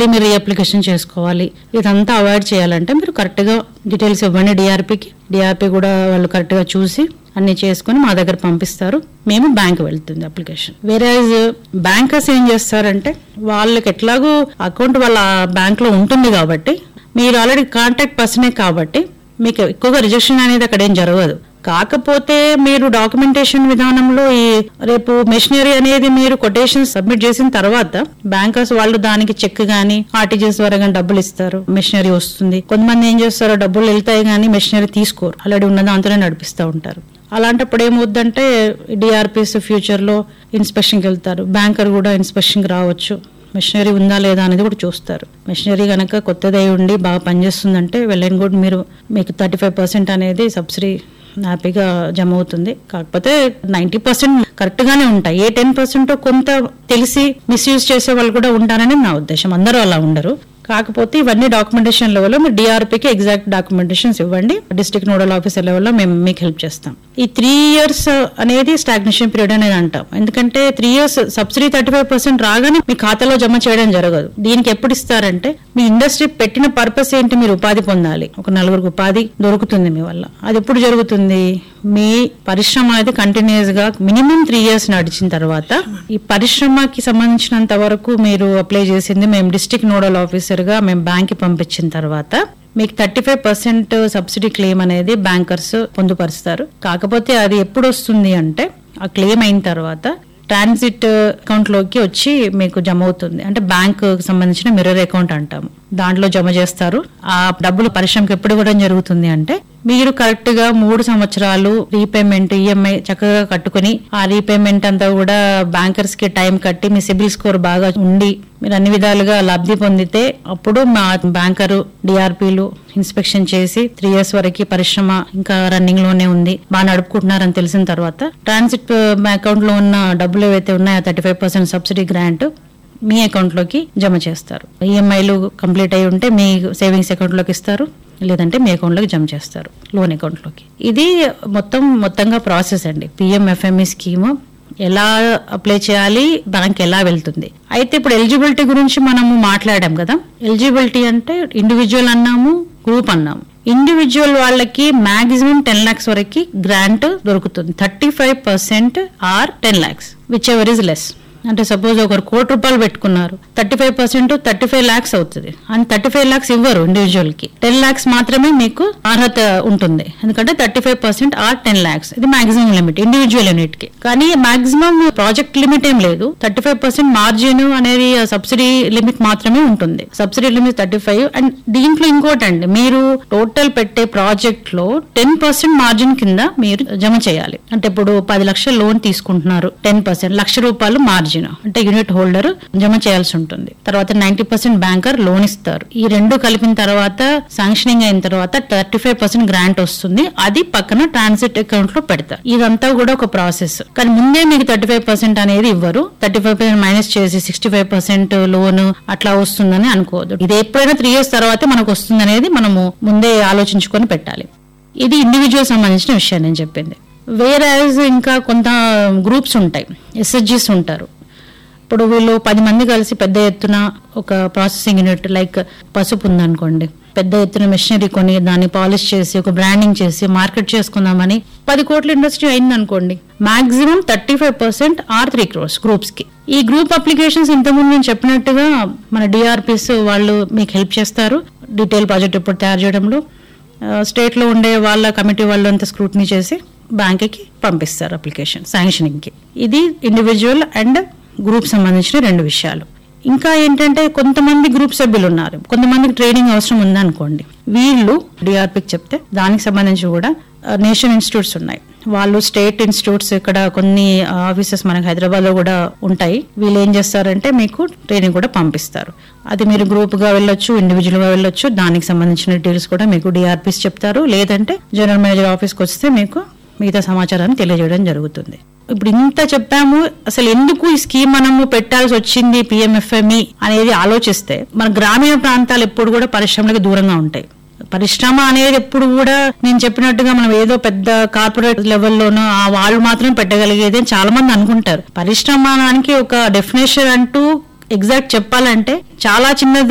మళ్ళీ మీరు అప్లికేషన్ చేసుకోవాలి ఇదంతా అవాయిడ్ చేయాలంటే మీరు కరెక్ట్గా డీటెయిల్స్ ఇవ్వండి డిఆర్పికి డిఆర్పి కూడా వాళ్ళు కరెక్ట్గా చూసి అన్ని చేసుకొని మా దగ్గర పంపిస్తారు మేము బ్యాంక్ వెళ్తుంది అప్లికేషన్ వేరే బ్యాంకర్స్ ఏం చేస్తారంటే వాళ్ళకి ఎట్లాగో అకౌంట్ వాళ్ళ బ్యాంక్ లో ఉంటుంది కాబట్టి మీరు ఆల్రెడీ కాంటాక్ట్ పర్సనే కాబట్టి మీకు ఎక్కువగా రిజెక్షన్ అనేది అక్కడ ఏం జరగదు కాకపోతే మీరు డాక్యుమెంటేషన్ విధానంలో ఈ రేపు మెషినరీ అనేది మీరు కొటేషన్ సబ్మిట్ చేసిన తర్వాత బ్యాంకర్స్ వాళ్ళు దానికి చెక్ గానీ ఆర్టీజీఎస్ ద్వారా గానీ డబ్బులు ఇస్తారు మెషినరీ వస్తుంది కొంతమంది ఏం చేస్తారో డబ్బులు వెళ్తాయి కానీ మెషినరీ తీసుకోరు ఆల్రెడీ ఉన్న దాంతోనే నడిపిస్తూ ఉంటారు అలాంటప్పుడు ఏమవుద్దంటే డిఆర్పిఎస్ ఫ్యూచర్ లో ఇన్స్పెక్షన్కి వెళ్తారు బ్యాంకర్ కూడా ఇన్స్పెక్షన్కి రావచ్చు మెషినరీ ఉందా లేదా అనేది కూడా చూస్తారు మెషినరీ కనుక కొత్తదై ఉండి బాగా పనిచేస్తుందంటే వెల్ అండ్ గుడ్ మీరు మీకు థర్టీ ఫైవ్ పర్సెంట్ అనేది సబ్సిడీ హ్యాపీగా జమ అవుతుంది కాకపోతే నైంటీ పర్సెంట్ కరెక్ట్ గానే ఉంటాయి ఏ టెన్ పర్సెంట్ కొంత తెలిసి మిస్యూజ్ చేసే వాళ్ళు కూడా ఉంటారని నా ఉద్దేశం అందరూ అలా ఉండరు కాకపోతే ఇవన్నీ డాక్యుమెంటేషన్ లెవెల్లో మీరు డిఆర్పికి ఎగ్జాక్ట్ డాక్యుమెంటేషన్స్ ఇవ్వండి డిస్ట్రిక్ట్ నోడల్ ఆఫీసర్ లెవెల్లో మేము మీకు హెల్ప్ చేస్తాం ఈ త్రీ ఇయర్స్ అనేది స్టాగ్నేషన్ పీరియడ్ అనేది అంటాం ఎందుకంటే three years subsidy thirty five percent రాగానే మీ ఖాతాలో జమ చేయడం జరగదు దీనికి ఎప్పుడు ఇస్తారంటే మీ ఇండస్ట్రీ పెట్టిన పర్పస్ ఏంటి మీరు ఉపాధి పొందాలి ఒక నలుగురికి ఉపాధి దొరుకుతుంది మీ వల్ల అది ఎప్పుడు జరుగుతుంది మీ పరిశ్రమ అనేది కంటిన్యూస్ గా మినిమం త్రీ ఇయర్స్ నడిచిన తర్వాత ఈ పరిశ్రమకి సంబంధించినంత వరకు మీరు అప్లై చేసింది మేము డిస్ట్రిక్ట్ నోడల్ ఆఫీసర్ గా మేము బ్యాంక్ కి పంపించిన తర్వాత మీకు thirty five percent subsidy claim అనేది బ్యాంకర్స్ పొందుపరుస్తారు కాకపోతే అది ఎప్పుడు వస్తుంది అంటే ఆ క్లెయిమ్ అయిన తర్వాత ట్రాన్సిట్ అకౌంట్ లోకి వచ్చి మీకు జమ అవుతుంది అంటే బ్యాంక్ సంబంధించిన మిర్రర్ అకౌంట్ అంటాము దాంట్లో జమ చేస్తారు ఆ డబ్బులు పరిశ్రమకి ఎప్పుడు ఇవ్వడం జరుగుతుంది అంటే మీరు కరెక్ట్ గా మూడు సంవత్సరాలు రీపేమెంట్ ఈఎంఐ చక్కగా కట్టుకుని ఆ రీపేమెంట్ అంతా కూడా బ్యాంకర్స్ కి టైం కట్టి మీ సిబిల్ స్కోర్ బాగా ఉండి మీరు అన్ని విధాలుగా లబ్ధి పొందితే అప్పుడు మా బ్యాంకరు డిఆర్పీలు ఇన్స్పెక్షన్ చేసి త్రీ ఇయర్స్ వరకు పరిశ్రమ ఇంకా రన్నింగ్ లోనే ఉంది బాగా నడుపుకుంటున్నారని తెలిసిన తర్వాత ట్రాన్సిట్ అకౌంట్ లో ఉన్న డబ్బులు ఏవైతే ఉన్నాయో thirty five percent subsidy grant మీ అకౌంట్ లోకి జమ చేస్తారు ఈఎంఐలు కంప్లీట్ అయి ఉంటే మీ సేవింగ్స్ అకౌంట్ లోకి ఇస్తారు లేదంటే మీ అకౌంట్ లోకి జమ చేస్తారు లోన్ అకౌంట్ లోకి ఇది మొత్తం మొత్తంగా ప్రాసెస్ అండి పిఎంఎఫ్ఎంఈ స్కీమ్ ఎలా అప్లై చేయాలి బ్యాంక్ ఎలా వెళ్తుంది అయితే ఇప్పుడు ఎలిజిబిలిటీ గురించి మనము మాట్లాడాం కదా ఎలిజిబిలిటీ అంటే ఇండివిజువల్ అన్నాము గ్రూప్ అన్నాము ఇండివిజువల్ వాళ్ళకి మాక్సిమం టెన్ లాక్స్ వరకు గ్రాంట్ దొరుకుతుంది thirty five percent or ten lakhs whichever is less అంటే సపోజ్ ఒకరు కోటి రూపాయలు పెట్టుకున్నారు thirty five percent thirty five lakhs అవుతుంది అండ్ థర్టీ ఫైవ్ లాక్స్ ఇవ్వరు ఇండివిజువల్ కి టెన్ లాక్స్ మాత్రమే మీకు అర్హత ఉంటుంది ఎందుకంటే thirty five percent or ten lakhs ఇది మాక్సిమం లిమిట్ ఇండివిజువల్ యూనిట్ కి కానీ మాక్సిమం ప్రాజెక్ట్ లిమిట్ ఏం లేదు థర్టీ ఫైవ్ పర్సెంట్ మార్జిన్ అనేది సబ్సిడీ లిమిట్ మాత్రమే ఉంటుంది subsidy limit thirty five and దీంట్లో ఇంకోటండి మీరు టోటల్ పెట్టే ప్రాజెక్ట్ లో టెన్ పర్సెంట్ మార్జిన్ కింద మీరు జమ చేయాలి అంటే ఇప్పుడు పది లక్షల లోన్ తీసుకుంటున్నారు టెన్ పర్సెంట్ లక్ష రూపాయలు మార్జిన్ అంటే యూనిట్ హోల్డర్ జమ చేయాల్సి ఉంటుంది తర్వాత నైన్టీ పర్సెంట్ బ్యాంకర్ లోన్ ఇస్తారు ఈ రెండు కలిపిన తర్వాత శాంక్షనింగ్ అయిన తర్వాత థర్టీ ఫైవ్ పర్సెంట్ గ్రాంట్ వస్తుంది అది పక్కన ట్రాన్సిట్ అకౌంట్ లో పెడతారు ఇదంతా కూడా ఒక ప్రాసెస్ కానీ ముందే మీకు థర్టీ ఫైవ్ పర్సెంట్ అనేది ఇవ్వరు థర్టీ ఫైవ్ పర్సెంట్ మైనస్ చేసి సిక్స్టీ ఫైవ్ పర్సెంట్ లోన్ అట్లా వస్తుందని అనుకోవద్దు ఇది ఎప్పుడైనా త్రీ ఇయర్స్ తర్వాత మనకు వస్తుంది అనేది మనము ముందే ఆలోచించుకొని పెట్టాలి ఇది ఇండివిజువల్ సంబంధించిన విషయం నేను చెప్పింది వేరే ఇంకా కొంత గ్రూప్స్ ఉంటాయి ఎస్ఎస్జీస్ ఉంటారు ఇప్పుడు వీళ్ళు పది మంది కలిసి పెద్ద ఎత్తున ఒక ప్రాసెసింగ్ యూనిట్ లైక్ పసుపు ఉందనుకోండి పెద్ద ఎత్తున మెషినరీ కొని దాన్ని పాలిష్ చేసి ఒక బ్రాండింగ్ చేసి మార్కెట్ చేసుకుందామని పది కోట్ల ఇండస్ట్రీ అయింది అనుకోండి maximum thirty five percent or three crores groups కి ఈ గ్రూప్ అప్లికేషన్స్ ఇంతకుముందు నేను చెప్పినట్టుగా మన డిఆర్పిస్ వాళ్ళు మీకు హెల్ప్ చేస్తారు డీటెయిల్ ప్రాజెక్ట్ ఇప్పుడు తయారు చేయడంలో స్టేట్ లో ఉండే వాళ్ళ కమిటీ వాళ్ళు అంతా స్క్రూటినీ చేసి బ్యాంక్కి పంపిస్తారు అప్లికేషన్ శాంక్షనింగ్ కి ఇది ఇండివిజువల్ అండ్ గ్రూప్ సంబంధించిన రెండు విషయాలు ఇంకా ఏంటంటే కొంతమంది గ్రూప్ సభ్యులు ఉన్నారు కొంతమందికి ట్రైనింగ్ అవసరం ఉందనుకోండి వీళ్ళు డిఆర్పికి చెప్తే దానికి సంబంధించి కూడా నేషనల్ ఇన్స్టిట్యూట్స్ ఉన్నాయి వాళ్ళు స్టేట్ ఇన్స్టిట్యూట్స్ ఇక్కడ కొన్ని ఆఫీసెస్ మనకి హైదరాబాద్ లో కూడా ఉంటాయి వీళ్ళు ఏం చేస్తారంటే మీకు ట్రైనింగ్ కూడా పంపిస్తారు అది మీరు గ్రూప్ గా వెళ్ళొచ్చు ఇండివిజువల్ గా వెళ్ళొచ్చు దానికి సంబంధించిన డీటెయిల్స్ కూడా మీకు డిఆర్పిస్ చెప్తారు లేదంటే జనరల్ మేనేజర్ ఆఫీస్కి వస్తే మీకు మిగతా సమాచారాన్ని తెలియజేయడం జరుగుతుంది ఇప్పుడు ఇంత చెప్పాము అసలు ఎందుకు ఈ స్కీమ్ మనము పెట్టాల్సి వచ్చింది పిఎంఎఫ్ఎంఈ అనేది ఆలోచిస్తే మన గ్రామీణ ప్రాంతాలు ఎప్పుడు కూడా పరిశ్రమలకు దూరంగా ఉంటాయి పరిశ్రమ అనేది ఎప్పుడు కూడా నేను చెప్పినట్టుగా మనం ఏదో పెద్ద కార్పొరేట్ లెవెల్లోనో ఆ వాళ్ళు మాత్రమే పెట్టగలిగేది అని చాలా మంది అనుకుంటారు పరిశ్రమానికి ఒక డెఫినేషన్ అంటూ ఎగ్జాక్ట్ చెప్పాలంటే చాలా చిన్నది